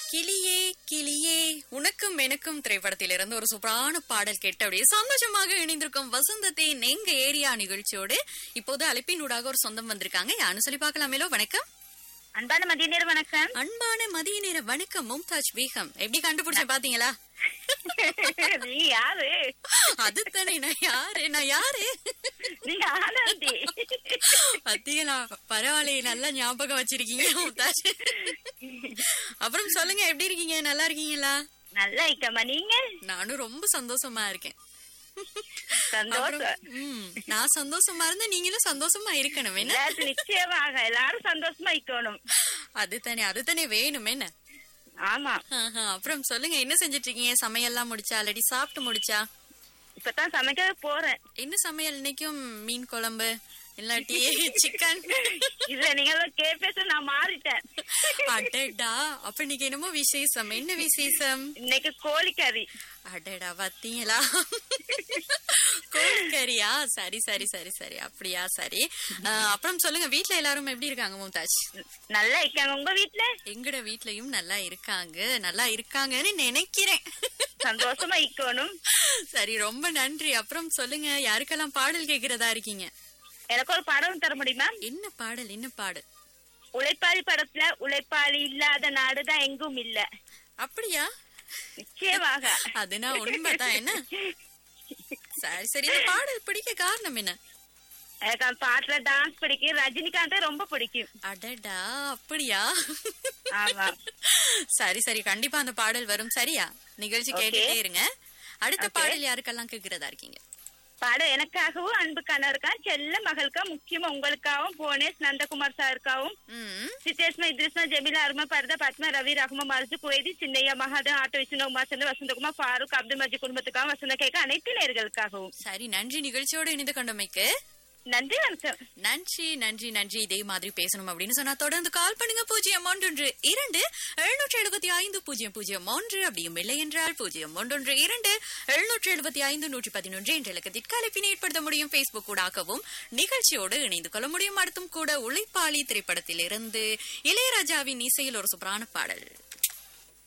கிளியே கிளியே உனக்கும் எனக்கும் திரைப்படத்திலிருந்து ஒரு சூப்பரான பாடல் கேட்டு அப்படியே சந்தோஷமாக இணைந்திருக்கும் வசந்தத்தின் எங்க ஏரியா நிகழ்ச்சியோடு இப்போது அழைப்பினூடாக ஒரு சொந்தம் வந்திருக்காங்க யாருன்னு சொல்லி பார்க்கலாமேலோ வணக்கம் அன்பான மதிய நேரம் வணக்கம் அன்பான மதிய நேர வணக்கம் மும்தாஜ் பேகம் எப்படி கண்டுபிடிச்ச பாத்தீங்களா நீ யாரு அதுதானே நான் யாரு நான் யாரு நீ ஆனந்தி பாத்தீங்களா பரவாயில்லையே நல்லா ஞாபகம் வச்சிருக்கீங்க மும்தாஜ் அப்புறம் சொல்லுங்க எப்படி இருக்கீங்க நல்லா இருக்கீங்களா நல்லா இருக்கம்மா நீங்க நானும் ரொம்ப சந்தோஷமா இருக்கேன் சந்தோஷம் அப்புறம், ம், நான் சந்தோஷமா இருந்தா நீங்களும் சந்தோஷமா இருக்கணும் என்ன எல்லாரும் நிச்சயமாக எல்லாரும் சந்தோஷமா இருக்கணும் அதுதானே அதுதானே வேணும் என்ன ஆமா ஆஹா, அப்புறம் சொல்லுங்க என்ன செஞ்சிட்டு இருக்கீங்க சமையல்லாம் முடிச்சா ஆல்ரெடி சாப்பிட்டு முடிச்சா இப்பதான் சமைக்க போறேன் என்ன சமையல் இன்னைக்கும் மீன் குழம்பு இல்லாட்டி சிக்கன் இல்ல நீங்க கேப்பேச நான் மாறிட்டேன் அடடா அப்ப இன்னைக்கு என்னமோ விசேஷம் என்ன விசேஷம் இன்னைக்கு கோழிக்கறி அடடா பாத்தீங்களா கோழிக்கறியா சரி சரி சரி சரி அப்படியா சரி ஆஹ், அப்புறம் சொல்லுங்க வீட்ல எல்லாரும் எப்படி இருக்காங்க மும்தாஜ் நல்லா இருக்காங்க உங்க வீட்டுல எங்கட வீட்லயும் நல்லா இருக்காங்க நல்லா இருக்காங்கன்னு நினைக்கிறேன் சந்தோஷமா இருக்கணும் சரி ரொம்ப நன்றி அப்புறம் சொல்லுங்க யாருக்கெல்லாம் பாடல் கேக்குறதா இருக்கீங்க எனக்கு ஒரு படம் தர முடியுமா என்ன பாடல் என்ன பாடல் உழைப்பாளி படத்துல உழைப்பாளி இல்லாத நாடுதான் எங்கும் இல்ல அப்படியா நிச்சயமாக அதுனா உண்மைதான் என்ன சரி சரி இந்த பாடல் பிடிக்க காரணம் என்ன எனக்கு அந்த பாட்டுல டான்ஸ் பிடிக்கும் ரஜினிகாந்த் ரொம்ப பிடிக்கும் அடடா அப்படியா ஆமா சரி சரி கண்டிப்பா அந்த பாடல் வரும் சரியா நிகழ்ச்சி Okay. கேட்டுட்டே இருங்க அடுத்த Okay. பாடல் யாருக்கெல்லாம் கேக்குறதா இருக்கீங்க பாடம் எனக்காகவும் அன்பு கணவருக்கா செல்ல மகளுக்கா முக்கியமா உங்களுக்காகவும் புவனேஷ் நந்தகுமார் சாருக்காகவும் ம் சித்தேஷ்மா இத்ரிஸ்மா ஜெமிலா அருமா பரதா பத்மா ரவி ரஹ்மா மர்ஜு குவைதி சின்னையா மகாதன் ஆட்டோ விஷ்ணு உமாசந்திர வசந்தகுமார் ஃபாரூக் அப்துல் மஜி குடும்பத்துக்காகவும் வசந்த கேட்க அனைத்து நேர்களுக்காகவும் சரி நன்றி நிகழ்ச்சியோடு இணைந்து கொண்டமைக்கு நன்றி வணக்கம் நன்றி நன்றி நன்றி இதே மாதிரி பேசணும் அப்படின்னு சொன்னா தொடர்ந்து கால் பண்ணுங்க பூஜ்ஜியம் ஒன்றொன்று இரண்டு எழுநூற்றி எழுபத்தி ஐந்து பூஜ்ஜியம் பூஜ்ஜியம் ஒன்று அப்படியும் இல்லை என்றால் பூஜ்ஜியம் ஒன்றொன்று இரண்டு எழுநூற்றி எழுபத்தி ஐந்து நூற்றி பதினொன்று என்ற இலக்கத்திற்கு அழைப்பினை ஏற்படுத்த முடியும் பேஸ்புக் ஊடாகவும் நிகழ்ச்சியோடு இணைந்து கொள்ள முடியும் அடுத்தும் கூட உழைப்பாளி திரைப்படத்திலிருந்து இளையராஜாவின் இசையில் ஒரு சூப்பரான பாடல்